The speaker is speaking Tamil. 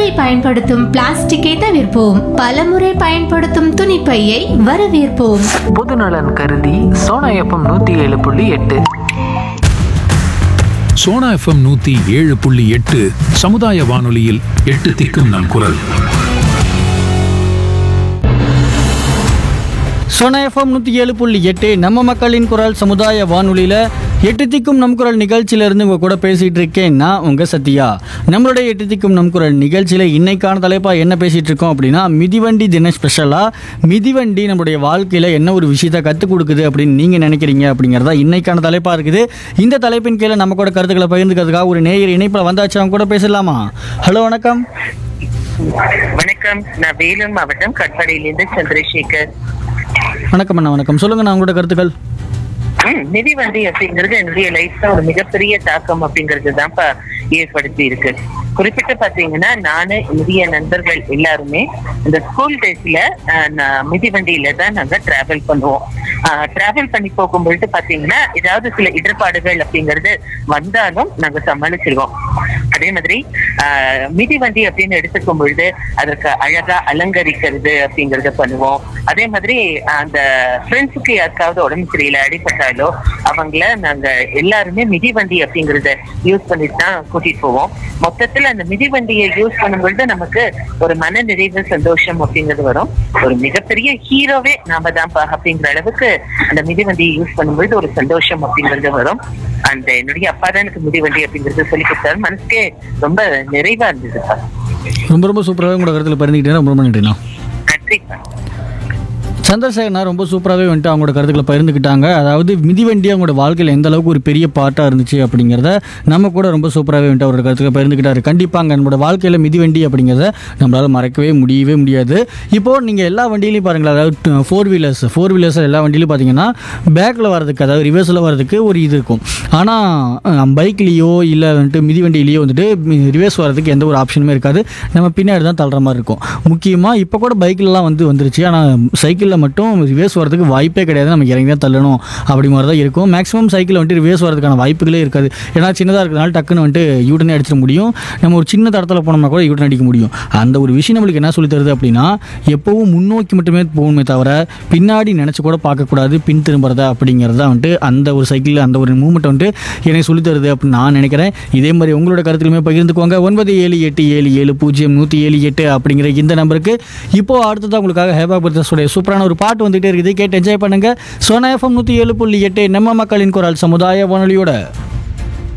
ஒருமுறை பயன்படுத்தும் பிளாஸ்டிக்கை தவிர்ப்போம் பலமுறை பயன்படுத்தும் துணிப்பையை வரவேற்போம் பொதுநலன் கருதி சோனா எஃப்எம் நூற்றி ஏழு புள்ளி எட்டு சோனா எஃப்எம் நூத்தி ஏழு புள்ளி எட்டு சமுதாய வானொலியில் எட்டு திக்கும் நம் குரல் சோனா எஃப்எம் நூற்றி ஏழு புள்ளி எட்டு நம்ம மக்களின் குரல் சமுதாய வானொலியில் எட்டு திக்கும் நம் குரல் நிகழ்ச்சியிலேருந்து உங்கள் கூட பேசிகிட்டு இருக்கேன் நான் உங்கள் சத்யா நம்மளுடைய எட்டு திக்கும் நம் குரல் நிகழ்ச்சியில் இன்னைக்கான தலைப்பாக என்ன பேசிகிட்டு இருக்கோம் அப்படின்னா மிதிவண்டி தின ஸ்பெஷலாக மிதிவண்டி நம்மளுடைய வாழ்க்கையில் என்ன ஒரு விஷயத்தை கற்றுக் கொடுக்குது அப்படின்னு நீங்கள் நினைக்கிறீங்க அப்படிங்கிறதா இன்னைக்கான தலைப்பாக இருக்குது இந்த தலைப்பின் கீழே நம்ம கூட கருத்துக்களை பகிர்ந்துக்கிறதுக்காக ஒரு நேயர் இணைப்பில் வந்தாச்சு அவங்க கூட பேசலாமா ஹலோ வணக்கம் வணக்கம் நான் வேலூர் மாவட்டம் கட்பாடியிலிருந்து சந்திரசேகர் வணக்கம் அண்ணா வணக்கம் சொல்லுங்கள் நான் உங்களோட கருத்துக்கள் ம், மிதிவண்டி அப்படிங்கிறது என்னுடைய லைஃப்ல ஒரு மிகப்பெரிய தாக்கம் அப்படிங்கிறது தான்ப்பா ஏற்படுத்தி இருக்கு குறிப்பிட்டு பாத்தீங்கன்னா நானு என்னுடைய நண்பர்கள் எல்லாருமே இந்த ஸ்கூல் டேஸ்ல மிதிவண்டியில தான் நாங்க டிராவல் பண்ணுவோம் டிராவல் பண்ணி போகும்பொழுது பாத்தீங்கன்னா ஏதாவது சில இடர்பாடுகள் அப்படிங்கிறது வந்தாலும் நாங்க சமாளிச்சிருவோம் அதே மாதிரி ஆஹ், மிதிவண்டி அப்படின்னு எடுத்துக்கும் பொழுது அதற்கு அழகா அலங்கரிக்கிறது அப்படிங்கறத பண்ணுவோம் அதே மாதிரி அந்த ஃப்ரெண்ட்ஸுக்கு யாருக்காவது உடம்பு சரியில்லை அடிபட்டாலோ அவங்கள நாங்க எல்லாருமே மிதிவண்டி அப்படிங்கறத யூஸ் பண்ணிட்டு தான் கூட்டிட்டு போவோம் மொத்தத்துல அந்த மிதிவண்டியை யூஸ் பண்ணும் பொழுது நமக்கு ஒரு மன நிறைவு சந்தோஷம் அப்படிங்கிறது வரும் ஒரு மிகப்பெரிய ஹீரோவே நாம தான் அப்படிங்கிற அளவுக்கு அந்த மிதிவண்டியை யூஸ் பண்ணும்பொழுது ஒரு சந்தோஷம் அப்படிங்கிறது வரும் அந்த என்னுடைய அப்பா தான் எனக்கு மிதிவண்டி அப்படிங்கறது சொல்லி கொடுத்தாரு மனசுக்கே ரொம்ப நிறைவா இருந்ததுப்பா ரொம்ப ரொம்ப சூப்பராகவே உங்களோட கருத்தில் பகிர்ந்துக்கிட்டே ரொம்ப ரொம்ப நன்றிண்ணா நன்றிப்பா சந்திரசேகர்னா ரொம்ப சூப்பராகவே வந்துட்டு அவங்களோட கருத்துக்களை பகிர்ந்துக்கிட்டாங்க அதாவது மிதிவண்டி அவங்களோட வாழ்க்கையில் எந்த அளவுக்கு ஒரு பெரிய பார்ட்டாக இருந்துச்சு அப்படிங்கிறத நம்ம கூட ரொம்ப சூப்பராகவே வந்துட்டு அவரோட கருத்துக்களை பகிர்ந்துக்கிட்டாரு கண்டிப்பாங்க நம்மளோட வாழ்க்கையில் மிதிவண்டி அப்படிங்கிறத நம்மளால் மறக்கவே முடியவே முடியாது இப்போது நீங்கள் எல்லா வண்டியிலையும் பாருங்களேன் அதாவது ஃபோர் வீலர்ஸ் ஃபோர் வீலர்ஸ் எல்லா வண்டியிலையும் பார்த்தீங்கன்னா பேக்கில் வரதுக்கு அதாவது ரிவர்ஸில் வரதுக்கு ஒரு இது இருக்கும் ஆனால் பைக்லேயோ இல்லை வந்துட்டு மிதிவண்டியிலேயோ வந்துட்டு ரிவர்ஸ் வரதுக்கு எந்த ஒரு ஆப்ஷனுமே இருக்காது நம்ம பின்னாடி தான் தள்ளுற மாதிரி இருக்கும் முக்கியமாக இப்போ கூட பைக்லலாம் வந்து வந்துருச்சு ஆனால் சைக்கிளில் மட்டும் ரிவர்ஸ் வரதுக்கு வாய்ப்பே கிடையாது நம்ம இறங்கி தான் தள்ளணும் அப்படி மாதிரி தான் இருக்கும் மேக்ஸிமம் சைக்கிள் வந்துட்டு ரிவர்ஸ் வரதுக்கான வாய்ப்புகளே இருக்காது ஏன்னா சின்னதாக இருக்கிறனால டக்குன்னு வந்துட்டு யூட்டனே அடிச்சிட முடியும் நம்ம ஒரு சின்ன தடத்தில் போனோம்னா கூட யூட்டன் அடிக்க முடியும் அந்த ஒரு விஷயம் நம்மளுக்கு என்ன சொல்லி தருது அப்படின்னா எப்போவும் முன்னோக்கி மட்டுமே போகணுமே தவிர பின்னாடி நினச்சி கூட பார்க்கக்கூடாது பின் திரும்புறதா அப்படிங்கிறதா வந்துட்டு அந்த ஒரு சைக்கிளில் அந்த ஒரு மூமெண்ட் வந்துட்டு எனக்கு சொல்லி தருது அப்படின்னு நான் நினைக்கிறேன் இதே மாதிரி உங்களோட கருத்துலையுமே பகிர்ந்துக்கோங்க ஒன்பது ஏழு எட்டு ஏழு ஏழு பூஜ்ஜியம் நூற்றி ஏழு எட்டு அப்படிங்கிற இந்த நம்பருக்கு இப்போ அடுத்ததாக உங்களுக்காக ஹேபா பிரதர்ஸோடைய சூப்பரான ஒரு பாட்டு வந்துகிட்டே இருக்குது கேட்டு என்ஜாய் பண்ணுங்க சோனா எஃப்எம் நூற்றி ஏழு புள்ளி எட்டு நம்ம மக்களின் குரல் சமுதாய வானொலியோட